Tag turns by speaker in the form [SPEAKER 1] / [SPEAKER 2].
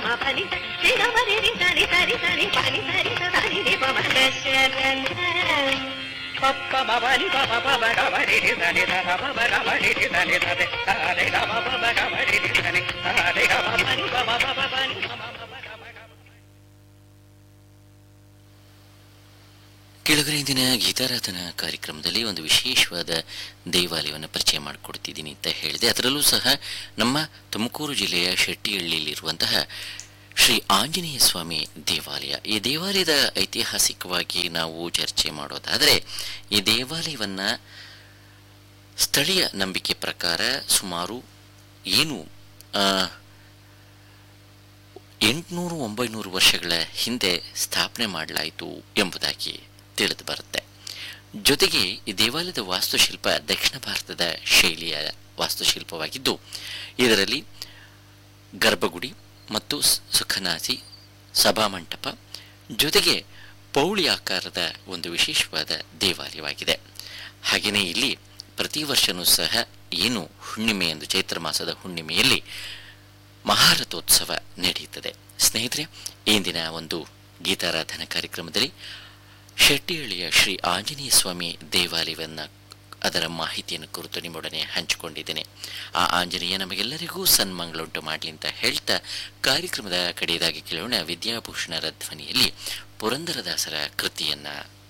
[SPEAKER 1] ಮ ಪನಿ ಸ ನಿ ಗ ಮ ರಿ ರಿ ಸ ನಿ ಸ ರಿ ಸ ನಿ ಪ ನಿ ಸ ರಿ ಸ ಸ ನಿ ರಿ ಪ ಮ ದಶರಥ ಪಪ್ಪ ಮ ಪ ನಿ ಪ ಪ ಪ ಮ ಗ ಮ ರಿ ರಿ ಸ ನಿ ಸ ಸ ಪ ಮ ಗ ಮ ರಿ ರಿ ಸ ನಿ ಸ ದೆ ಸ ದೆ ಗ ಮ ಪ ಮ ಗ ಮ ರಿ ರಿ ಸ ನಿ ಸ ದೆ ಗ ಮ ಪ ನಿ ಪ ಮ ಪ ಪ ಪ ನಿ ಪ ಮ ಪ ಮ ಗ ಮ ಗ ಮ
[SPEAKER 2] ಕೆಳಗರೆ ಇಂದಿನ ಗೀತಾರಾಧನಾ ಕಾರ್ಯಕ್ರಮದಲ್ಲಿ ಒಂದು ವಿಶೇಷವಾದ ದೇವಾಲಯವನ್ನು ಪರಿಚಯ ಮಾಡಿಕೊಡ್ತಿದ್ದೀನಿ ಅಂತ ಹೇಳಿದೆ ಅದರಲ್ಲೂ ಸಹ ನಮ್ಮ ತುಮಕೂರು ಜಿಲ್ಲೆಯ ಶೆಟ್ಟಿಹಳ್ಳಿಯಲ್ಲಿರುವಂತಹ ಶ್ರೀ ಆಂಜನೇಯ ಸ್ವಾಮಿ ದೇವಾಲಯ ಈ ದೇವಾಲಯದ ಐತಿಹಾಸಿಕವಾಗಿ ನಾವು ಚರ್ಚೆ ಮಾಡೋದಾದರೆ ಈ ದೇವಾಲಯವನ್ನು ಸ್ಥಳೀಯ ನಂಬಿಕೆ ಪ್ರಕಾರ ಸುಮಾರು ಏನು ಆ, ಎಂಟುನೂರು ಒಂಬೈನೂರು ವರ್ಷಗಳ ಹಿಂದೆ ಸ್ಥಾಪನೆ ಮಾಡಲಾಯಿತು ಎಂಬುದಾಗಿ ತಿಳಿದು ಬರುತ್ತೆ ಜೊತೆಗೆ ಈ ದೇವಾಲಯದ ವಾಸ್ತುಶಿಲ್ಪ ದಕ್ಷಿಣ ಭಾರತದ ಶೈಲಿಯ ವಾಸ್ತುಶಿಲ್ಪವಾಗಿದ್ದು ಇದರಲ್ಲಿ ಗರ್ಭಗುಡಿ ಮತ್ತು ಸ್- ಸುಖನಾಸಿ ಸಭಾಮಂಟಪ ಜೊತೆಗೆ ಪೌಳಿ ಆಕಾರದ ಒಂದು ವಿಶೇಷವಾದ ದೇವಾಲಯವಾಗಿದೆ ಹಾಗೆಯೇ ಇಲ್ಲಿ ಪ್ರತಿ ವರ್ಷವೂ ಸಹ ಏನು ಹುಣ್ಣಿಮೆ ಎಂದು ಚೈತ್ರ ಮಾಸದ ಹುಣ್ಣಿಮೆಯಲ್ಲಿ ಮಹಾರಥೋತ್ಸವ ನಡೆಯುತ್ತದೆ ಸ್ನೇಹಿತರೆ ಇಂದಿನ ಒಂದು ಗೀತಾರಾಧನಾ ಕಾರ್ಯಕ್ರಮದಲ್ಲಿ ಶೆಟ್ಟಿಹಳ್ಳಿಯ ಶ್ರೀ ಆಂಜನೇಯ ಸ್ವಾಮಿ ದೇವಾಲಯವನ್ನು ಅದರ ಮಾಹಿತಿಯನ್ನು ಕುರಿತು ನಿಮ್ಮೊಡನೆ ಹಂಚಿಕೊಂಡಿದ್ದೇನೆ ಆ ಆಂಜನೇಯ ನಮಗೆಲ್ಲರಿಗೂ ಸನ್ಮಂಗಳುಂಟು ಮಾಡಲಿ ಅಂತ ಹೇಳ್ತಾ ಕಾರ್ಯಕ್ರಮದ ಕಡೆಯದಾಗಿ ಕೇಳೋಣ ವಿದ್ಯಾಭೂಷಣರ ಧ್ವನಿಯಲ್ಲಿ ಪುರಂದರದಾಸರ ಕೃತಿಯನ್ನ